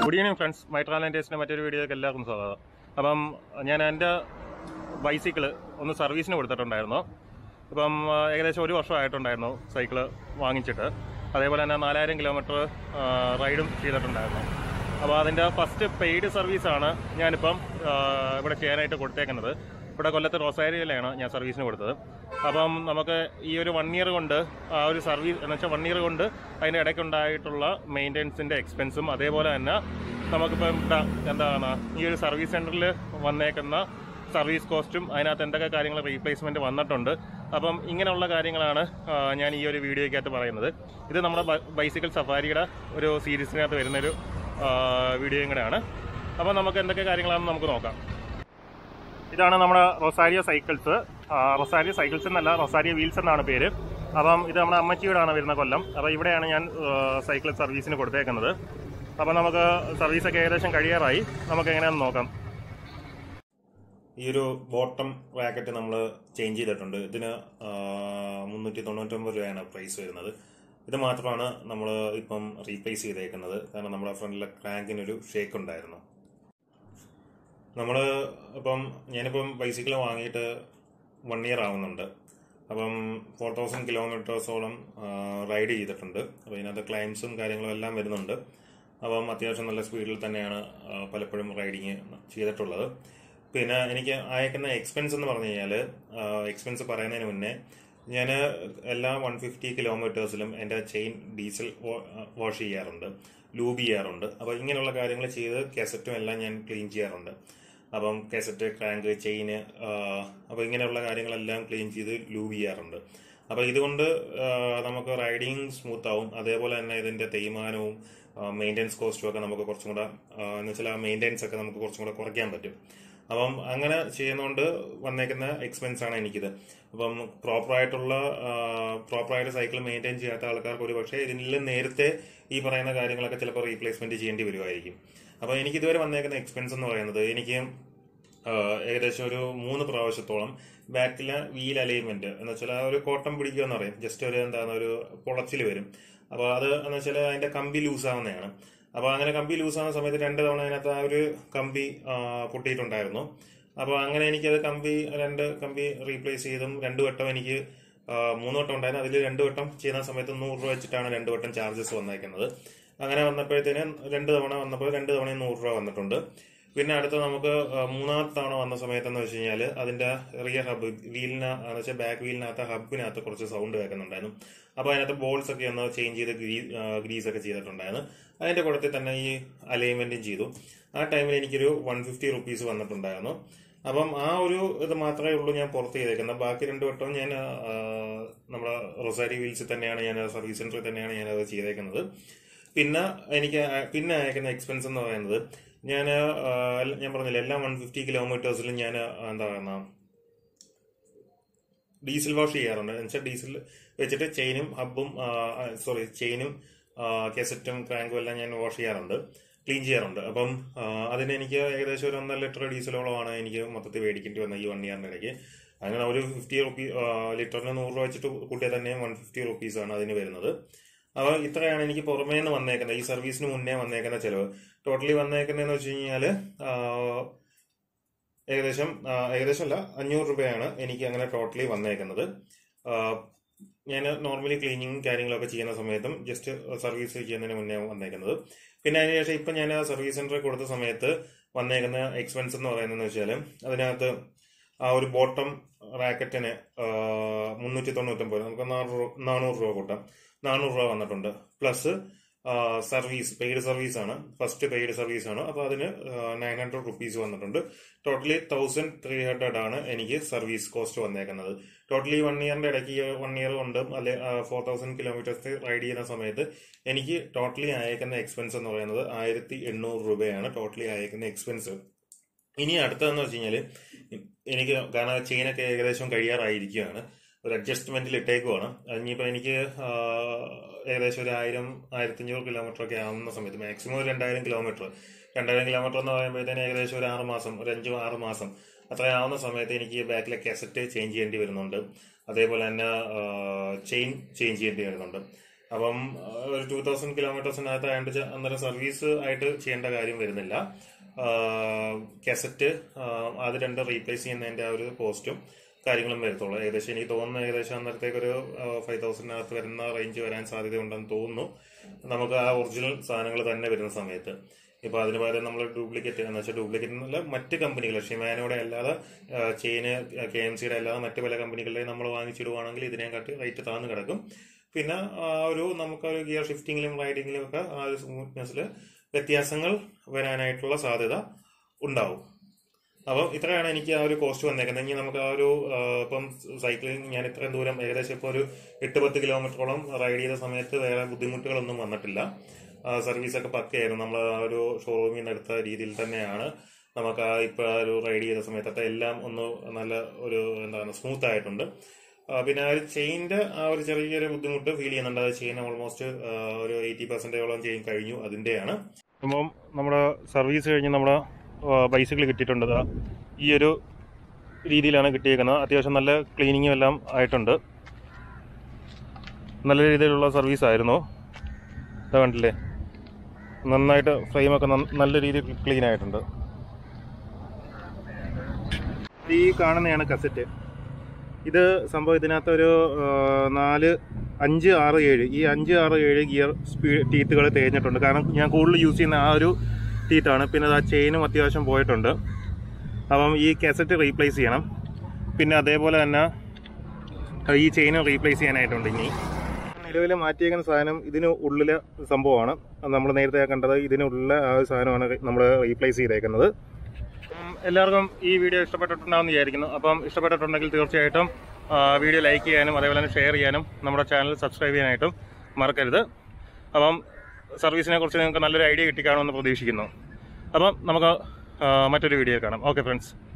good evening friends മൈട്രാലൻറ്റേഴ്സിൻ്റെ മറ്റൊരു വീഡിയോയ്ക്ക് എല്ലാവർക്കും സ്വാഗതം അപ്പം ഞാൻ എൻ്റെ ബൈസിക്കിള് ഒന്ന് സർവീസിന് കൊടുത്തിട്ടുണ്ടായിരുന്നു ഇപ്പം ആ, ഏകദേശം ഒരു വർഷമായിട്ടുണ്ടായിരുന്നു സൈക്കിള് വാങ്ങിച്ചിട്ട് അതേപോലെ തന്നെ നാലായിരം കിലോമീറ്റർ റൈഡും ചെയ്തിട്ടുണ്ടായിരുന്നു അപ്പോൾ അതിൻ്റെ ഫസ്റ്റ് പെയ്ഡ് സർവീസാണ് ഞാനിപ്പം ആ, ഇവിടെ ചെയ്യാനായിട്ട് കൊടുത്തേക്കുന്നത് ഇവിടെ കൊല്ലത്ത് റോസാരിയിലാണ് ഞാൻ സർവീസിന് കൊടുത്തത് അപ്പം നമുക്ക് ഈ ഒരു വൺ ഇയർ കൊണ്ട് ആ ഒരു സർവീസ് എന്ന് വെച്ചാൽ വൺ ഇയർ കൊണ്ട് അതിൻ്റെ ഇടയ്ക്കുണ്ടായിട്ടുള്ള മെയിൻ്റെനൻസിൻ്റെ എക്സ്പെൻസും അതേപോലെ തന്നെ നമുക്കിപ്പം ഇവിടെ എന്താണ് ഈ ഒരു സർവീസ് സെൻറ്ററിൽ വന്നേക്കുന്ന സർവീസ് കോസ്റ്റും അതിനകത്ത് എന്തൊക്കെ കാര്യങ്ങൾ റീപ്ലേസ്മെൻറ്റ് വന്നിട്ടുണ്ട് അപ്പം ഇങ്ങനെയുള്ള കാര്യങ്ങളാണ് ആ, ഞാൻ ഈ ഒരു വീഡിയോയ്ക്കകത്ത് പറയുന്നത് ഇത് നമ്മുടെ ബ- ബൈസിക്കിൾ സഫാരിയുടെ ഒരു സീരീസിനകത്ത് വരുന്നൊരു ആ, വീഡിയോയും കൂടെയാണ് അപ്പം നമുക്ക് എന്തൊക്കെ കാര്യങ്ങളാണെന്ന് നമുക്ക് നോക്കാം ഇതാണ് നമ്മുടെ റൊസാരിയോ സൈക്കിൾസ് ആ, റൊസാരിയോ സൈക്കിൾസ് എന്നല്ല റൊസാരിയോ വീൽസ് എന്നാണ് പേര് അപ്പം ഇത് നമ്മുടെ അമ്മച്ചിയോടാണ് വരുന്ന കൊല്ലം അപ്പോൾ ഇവിടെയാണ് ഞാൻ ആ, സൈക്കിൾ സർവീസിന് കൊടുത്തേക്കുന്നത് അപ്പം നമുക്ക് സർവീസൊക്കെ ഏകദേശം കഴിയാറായി നമുക്ക് എങ്ങനെയാണെന്ന് നോക്കാം ഈ ഒരു ബോട്ടം റാക്കറ്റ് നമ്മൾ ചേഞ്ച് ചെയ്തിട്ടുണ്ട് ഇതിന് മുന്നൂറ്റി തൊണ്ണൂറ്റൊമ്പത് രൂപയാണ് പ്രൈസ് വരുന്നത് ഇത് മാത്രമാണ് നമ്മൾ ഇപ്പം റീപ്ലേസ് ചെയ്തേക്കുന്നത് കാരണം നമ്മുടെ ഫ്രണ്ടിലെ ക്രാങ്കിനൊരു ഷേക്ക് ഉണ്ടായിരുന്നു നമ്മൾ ഇപ്പം ഞാനിപ്പം ബൈസിക്കിൾ വാങ്ങിയിട്ട് വൺ ഇയർ ആവുന്നുണ്ട് അപ്പം ഫോർ തൗസൻഡ് കിലോമീറ്റേഴ്സോളം റൈഡ് ചെയ്തിട്ടുണ്ട് അപ്പോൾ ഇതിനകത്ത് ക്ലൈംസും കാര്യങ്ങളും എല്ലാം വരുന്നുണ്ട് അപ്പം അത്യാവശ്യം നല്ല സ്പീഡിൽ തന്നെയാണ് ആ, പലപ്പോഴും റൈഡിങ് ചെയ്തിട്ടുള്ളത് പിന്നെ എനിക്ക് അയക്കുന്ന എക്സ്പെൻസ് എന്ന് പറഞ്ഞു കഴിഞ്ഞാൽ എക്സ്പെൻസ് പറയുന്നതിന് മുന്നേ ഞാൻ എല്ലാ വൺ ഫിഫ്റ്റി കിലോമീറ്റേഴ്സിലും എൻ്റെ ചെയിൻ ഡീസൽ വാഷ് ചെയ്യാറുണ്ട് ലൂബ് ചെയ്യാറുണ്ട് അപ്പോൾ ഇങ്ങനെയുള്ള കാര്യങ്ങൾ ചെയ്ത് കാസറ്റും എല്ലാം ഞാൻ ക്ലീൻ ചെയ്യാറുണ്ട് അപ്പം കാസറ്റ് ക്രാങ്ക് ചെയിന് അപ്പോൾ ഇങ്ങനെയുള്ള കാര്യങ്ങളെല്ലാം ക്ലീൻ ചെയ്ത് ലൂബ് ചെയ്യാറുണ്ട് അപ്പോൾ ഇതുകൊണ്ട് ആ, നമുക്ക് റൈഡിങ് സ്മൂത്ത് ആവും അതേപോലെ തന്നെ ഇതിൻ്റെ തേയ്മാനവും മെയിൻ്റെനൻസ് കോസ്റ്റും ഒക്കെ നമുക്ക് കുറച്ചും കൂടെ ആ, എന്ന് വെച്ചാൽ ആ മെയിൻ്റെനൻസ് ഒക്കെ നമുക്ക് കുറച്ചും കൂടെ കുറയ്ക്കാൻ പറ്റും അപ്പം അങ്ങനെ ചെയ്യുന്നതുകൊണ്ട് വന്നേക്കുന്ന എക്സ്പെൻസ് ആണ് എനിക്കിത് അപ്പം പ്രോപ്പറായിട്ടുള്ള പ്രോപ്പറായിട്ട് സൈക്കിൾ മെയിൻറ്റെയിൻ ചെയ്യാത്ത ആൾക്കാർക്ക് ഒരു പക്ഷേ ഇതിൽ നേരത്തെ ഈ പറയുന്ന കാര്യങ്ങളൊക്കെ ചിലപ്പോൾ റീപ്ലേസ്മെന്റ് ചെയ്യേണ്ടി വരുമായിരിക്കും അപ്പോൾ എനിക്ക് ഇതുവരെ വന്നേക്കുന്ന എക്സ്പെൻസ് എന്ന് പറയുന്നത് എനിക്ക് ആ, ഏകദേശം ഒരു മൂന്ന് പ്രാവശ്യത്തോളം ബാക്കിലെ വീൽ അലൈൻമെന്റ് എന്ന് വെച്ചാൽ ആ ഒരു കോട്ടം പിടിക്കുക എന്ന് പറയും ജസ്റ്റ് ഒരു എന്താണ് ഒരു പൊളച്ചിൽ വരും അപ്പോൾ അത് എന്ന് വെച്ചാൽ അതിന്റെ കമ്പി ലൂസ് ആവുന്നതാണ് അപ്പോൾ അങ്ങനെ കമ്പി ലൂസ് ആവുന്ന സമയത്ത് രണ്ട് തവണ അതിനകത്ത് ആ ഒരു കമ്പി ആ, പൊട്ടിയിട്ടുണ്ടായിരുന്നു അപ്പോൾ അങ്ങനെ എനിക്കത് കമ്പി രണ്ട് കമ്പി റീപ്ലേസ് ചെയ്തും രണ്ടു വട്ടം എനിക്ക് ആ, മൂന്ന് വട്ടം ഉണ്ടായിരുന്നു അതിൽ രണ്ട് വട്ടം ചെയ്യുന്ന സമയത്ത് നൂറ് രൂപ വെച്ചിട്ടാണ് രണ്ട് വട്ടം ചാർജസ് വന്നേക്കുന്നത് അങ്ങനെ വന്നപ്പോഴത്തേന് രണ്ട് തവണ വന്നപ്പോൾ രണ്ട് തവണയും നൂറ് രൂപ വന്നിട്ടുണ്ട് പിന്നെ അടുത്ത നമുക്ക് ആ, മൂന്നാമത്തെ തവണ വന്ന സമയത്തെന്ന് വെച്ച് കഴിഞ്ഞാൽ അതിന്റെ റിയർ ഹബ് വീലിന് എന്ന് വെച്ചാൽ ബാക്ക് വീലിനകത്ത് ഹബിനകത്ത് കുറച്ച് സൗണ്ട് കേൾക്കുന്നുണ്ടായിരുന്നു അപ്പോൾ അതിനകത്ത് ബോൾസ് ഒക്കെ ഒന്ന് ചേഞ്ച് ചെയ്ത് ഗ്രീസ് ഒക്കെ ചെയ്തിട്ടുണ്ടായിരുന്നു അതിന്റെ കൂട്ടത്തിൽ തന്നെ ഈ അലൈൻമെന്റും ചെയ്തു ആ ടൈമിൽ എനിക്കൊരു വൺ ഫിഫ്റ്റി റുപ്പീസ് വന്നിട്ടുണ്ടായിരുന്നു അപ്പം ആ ഒരു ഇത് മാത്രമേ ഉള്ളൂ ഞാൻ പുറത്ത് ചെയ്തേക്കുന്നത് ബാക്കി രണ്ടു വട്ടവും ഞാൻ ആ, നമ്മുടെ റൊസാരി വീൽസിൽ തന്നെയാണ് ഞാൻ സർവീസ് സെന്ററിൽ തന്നെയാണ് ഞാൻ അത് ചെയ്തേക്കുന്നത് പിന്നെ എനിക്ക് ആ- പിന്നെ അയക്കുന്ന എക്സ്പെൻസ് എന്ന് പറയുന്നത് ഞാൻ ഞാൻ പറഞ്ഞില്ല എല്ലാ വൺ ഫിഫ്റ്റി കിലോമീറ്റേഴ്സിലും ഞാൻ എന്താ പറയുന്ന ഡീസൽ വാഷ് ചെയ്യാറുണ്ട് എന്നുവെച്ചാൽ ഡീസൽ വെച്ചിട്ട് ചെയിനും ഹബും സോറി ചെയിനും കെസറ്റും ക്രാങ്കും എല്ലാം ഞാൻ വാഷ് ചെയ്യാറുണ്ട് ക്ലീൻ ചെയ്യാറുണ്ട് അപ്പം ആ, അതിന് എനിക്ക് ഏകദേശം ഒരു ഒന്നര ലിറ്റർ ഡീസലോളമാണ് എനിക്ക് മൊത്തത്തിൽ മേടിക്കേണ്ടി വന്നത് ഈ വൺ ഇയറിന്റെ ഇടയ്ക്ക് അങ്ങനെ ഒരു ഫിഫ്റ്റി റുപ്പീ ലിറ്ററിന് നൂറ് രൂപ വെച്ചിട്ട് കൂട്ടിയാൽ തന്നെ വൺ ഫിഫ്റ്റി റുപ്പീസാണ് അതിന് വരുന്നത് അപ്പോൾ ഇത്രയാണ് എനിക്ക് പുറമേ നിന്ന് വന്നേക്കുന്നത് ഈ സർവീസിന് മുന്നേ വന്നേക്കുന്ന ചിലവ് ടോട്ടലി വന്നേക്കുന്നതെന്ന് വെച്ച് കഴിഞ്ഞാൽ ഏകദേശം ആ, ഏകദേശം അല്ല അഞ്ഞൂറ് രൂപയാണ് എനിക്ക് അങ്ങനെ ടോട്ടലി വന്നേക്കുന്നത് ഞാൻ നോർമലി ക്ലീനിങ് കാര്യങ്ങളൊക്കെ ചെയ്യുന്ന സമയത്തും ജസ്റ്റ് സർവീസ് ചെയ്യുന്നതിന് മുന്നേ വന്നേക്കുന്നത് പിന്നെ അതിനുശേഷം ഇപ്പം ഞാൻ സർവീസ് സെന്ററിൽ കൊടുത്ത സമയത്ത് വന്നേക്കുന്ന എക്സ്പെൻസ് എന്ന് പറയുന്നതെന്ന് വെച്ചാൽ അതിനകത്ത് ആ ഒരു ബോട്ടം റാക്കറ്റിന് മുന്നൂറ്റി തൊണ്ണൂറ്റൊമ്പത് നമുക്ക് നാനൂറ് രൂപ- നാനൂറ് രൂപ കൂട്ടാം നാനൂറ് രൂപ വന്നിട്ടുണ്ട് പ്ലസ് സർവീസ് പെയ്ഡ് സർവീസ് ആണ് ഫസ്റ്റ് പെയ്ഡ് സർവീസ് ആണ് അപ്പോൾ അതിന് നയൻ ഹൺഡ്രഡ് റുപ്പീസ് വന്നിട്ടുണ്ട് ടോട്ടലി തൗസൻഡ് ത്രീ ഹൺഡ്രഡ് ആണ് എനിക്ക് സർവീസ് കോസ്റ്റ് വന്നേക്കുന്നത് ടോട്ടലി വൺ ഇയറിന്റെ ഇടയ്ക്ക് വൺ ഇയർ കൊണ്ട് അല്ലെ ഫോർ തൗസൻഡ് കിലോമീറ്റേഴ്സ് റൈഡ് ചെയ്യുന്ന സമയത്ത് എനിക്ക് ടോട്ടലി അയക്കുന്ന എക്സ്പെൻസ് എന്ന് പറയുന്നത് ആയിരത്തി എണ്ണൂറ് രൂപയാണ് ടോട്ടലി അയക്കുന്ന എക്സ്പെൻസ് ഇനി അടുത്തതെന്ന് വെച്ച് കഴിഞ്ഞാല് എനിക്ക് കാരണം ചെയിനൊക്കെ ഏകദേശം കഴിയാറായിരിക്കുകയാണ് ഒരു അഡ്ജസ്റ്റ്മെന്റിൽ ഇട്ടേക്കുവാണ് ഇനിയിപ്പോൾ എനിക്ക് ആ, ഏകദേശം ഒരു ആയിരം ആയിരത്തഞ്ഞൂറ് കിലോമീറ്റർ ഒക്കെ ആവുന്ന സമയത്ത് മാക്സിമം ഒരു രണ്ടായിരം കിലോമീറ്റർ രണ്ടായിരം കിലോമീറ്റർ എന്ന് പറയുമ്പോഴത്തേന് ഏകദേശം ഒരു ആറ് മാസം ഒരു അഞ്ച് ആറ് മാസം അത്രയാവുന്ന സമയത്ത് എനിക്ക് ബാക്കിലെ കാസറ്റ് ചേഞ്ച് ചെയ്യേണ്ടി വരുന്നുണ്ട് അതേപോലെ തന്നെ ചെയിൻ ചേഞ്ച് ചെയ്യേണ്ടി വരുന്നുണ്ട് അപ്പം ആ, ഒരു ടൂ തൗസൻഡ് കിലോമീറ്റേഴ്സിനകത്ത് ആയതുകൊണ്ട് ചെ- അന്നേരം സർവീസ് ആയിട്ട് ചെയ്യേണ്ട കാര്യം വരുന്നില്ല കെസറ്റ് അത് രണ്ട് റീപ്ലേസ് ചെയ്യുന്നതിന്റെ ആ ഒരു കോസ്റ്റും കാര്യങ്ങളും വരത്തുള്ളൂ ഏകദേശം എനിക്ക് തോന്നുന്നു ഏകദേശം അന്നേരത്തേക്ക് ഒരു ഫൈവ് തൗസൻഡിനകത്ത് വരുന്ന റേഞ്ച് വരാൻ സാധ്യതയുണ്ടെന്ന് തോന്നുന്നു നമുക്ക് ആ ഒറിജിനൽ സാധനങ്ങൾ തന്നെ വരുന്ന സമയത്ത് ഇപ്പൊ അതിന് പകരം നമ്മൾ ഡ്യൂപ്ലിക്കേറ്റ് എന്ന് വെച്ചാൽ ഡ്യൂപ്ലിക്കേറ്റ് എന്നല്ല മറ്റ് കമ്പനികൾ ഷിമാനോടെ അല്ലാതെ ചെയിന് കെ എം സിയുടെ അല്ലാതെ മറ്റ് പല കമ്പനികളുടെ നമ്മൾ വാങ്ങിച്ചിടുവാണെങ്കിൽ ഇതിനെക്കാട്ടി റേറ്റ് താന്ന് കിടക്കും പിന്നെ ആ ഒരു നമുക്കൊരു ഗിയർ ഷിഫ്റ്റിങ്ങിലും റൈഡിങ്ങിലും ഒക്കെ ആ ഒരു സ്മൂത്ത്നെസ്സിൽ വ്യത്യാസങ്ങൾ വരാനായിട്ടുള്ള സാധ്യത ഉണ്ടാവും അപ്പം ഇത്രയാണ് എനിക്ക് ആ ഒരു കോസ്റ്റ് വന്നേക്കുന്നത് ഇനി നമുക്ക് ആ ഒരു ആ, ഇപ്പം സൈക്ലിംഗ് ഞാൻ ഇത്രയും ദൂരം ഏകദേശം ഇപ്പോൾ ഒരു എട്ട് പത്ത് കിലോമീറ്ററോളം റൈഡ് ചെയ്ത സമയത്ത് വേറെ ബുദ്ധിമുട്ടുകളൊന്നും വന്നിട്ടില്ല ആ, സർവീസൊക്കെ പക്കയായിരുന്നു നമ്മൾ ആ ഒരു ഷോറൂമിൽ നിന്ന് എടുത്ത രീതിയിൽ തന്നെയാണ് നമുക്ക് ആ ഇപ്പോൾ ആ ഒരു റൈഡ് ചെയ്ത സമയത്തൊക്കെ എല്ലാം ഒന്ന് നല്ല ഒരു എന്താണ് സ്മൂത്ത് ആയിട്ടുണ്ട് ആ, പിന്നെ ആ ഒരു ചെയിൻ്റെ ആ ഒരു ചെറിയൊരു ബുദ്ധിമുട്ട് ഫീൽ ചെയ്യുന്നുണ്ട് അത് ചെയിൻ ഓൾമോസ്റ്റ് ഒരു എയ്റ്റി പെർസെൻറ്റേജോളം ചെയിൻ കഴിഞ്ഞു അതിൻ്റെയാണ് അപ്പം നമ്മുടെ സർവീസ് കഴിഞ്ഞ് നമ്മുടെ ബൈസിക്കിൾ കിട്ടിയിട്ടുണ്ട് ദാ ഈ ഒരു രീതിയിലാണ് കിട്ടിയേക്കുന്നത് അത്യാവശ്യം നല്ല ക്ലീനിങ്ങും എല്ലാം ആയിട്ടുണ്ട് നല്ല രീതിയിലുള്ള സർവീസ് ആയിരുന്നു ഇതാ കണ്ടില്ലേ നന്നായിട്ട് ഫ്രെയിമൊക്കെ നന്ന- നല്ല രീതിയിൽ ക്ലീൻ ആയിട്ടുണ്ട് ഈ കാണുന്നതാണ് കസറ്റ് ഇത് സംഭവം ഇതിനകത്ത് ഒരു ആ, നാല് അഞ്ച് ആറ് ഏഴ് ഈ അഞ്ച് ആറ് ഏഴ് ഗിയർ സ്പീഡ് ടീത്തുകൾ തേഞ്ഞിട്ടുണ്ട് കാരണം ഞാൻ കൂടുതൽ യൂസ് ചെയ്യുന്ന ആ ഒരു ടീത്താണ് പിന്നെ അത് ആ ചെയിനും അത്യാവശ്യം പോയിട്ടുണ്ട് അപ്പം ഈ കാസറ്റ് റീപ്ലേസ് ചെയ്യണം പിന്നെ അതേപോലെ തന്നെ ഈ ചെയിനും റീപ്ലേസ് ചെയ്യാനായിട്ടുണ്ട് ഇനി നിലവിൽ മാറ്റിയേക്കുന്ന സാധനം ഇതിന് ഉള്ളിലെ സംഭവമാണ് നമ്മൾ നേരത്തെ കണ്ടത് ഇതിനുള്ളിലെ ആ ഒരു സാധനമാണ് നമ്മൾ റീപ്ലേസ് ചെയ്തേക്കുന്നത് ഉം, എല്ലാവർക്കും ഈ വീഡിയോ ഇഷ്ടപ്പെട്ടിട്ടുണ്ടാവുമെന്ന് വിചാരിക്കുന്നു അപ്പം ഇഷ്ടപ്പെട്ടിട്ടുണ്ടെങ്കിൽ തീർച്ചയായിട്ടും ആ, വീഡിയോ ലൈക്ക് ചെയ്യാനും അതേപോലെ തന്നെ ഷെയർ ചെയ്യാനും നമ്മുടെ ചാനൽ സബ്സ്ക്രൈബ് ചെയ്യാനായിട്ടും മറക്കരുത് അപ്പം സർവീസിനെ കുറിച്ച് നിങ്ങൾക്ക് നല്ലൊരു ഐഡിയ കിട്ടിക്കാണുമെന്ന് പ്രതീക്ഷിക്കുന്നു അപ്പം നമുക്ക് ആ, മറ്റൊരു വീഡിയോ കാണാം ഓക്കെ ഫ്രണ്ട്സ്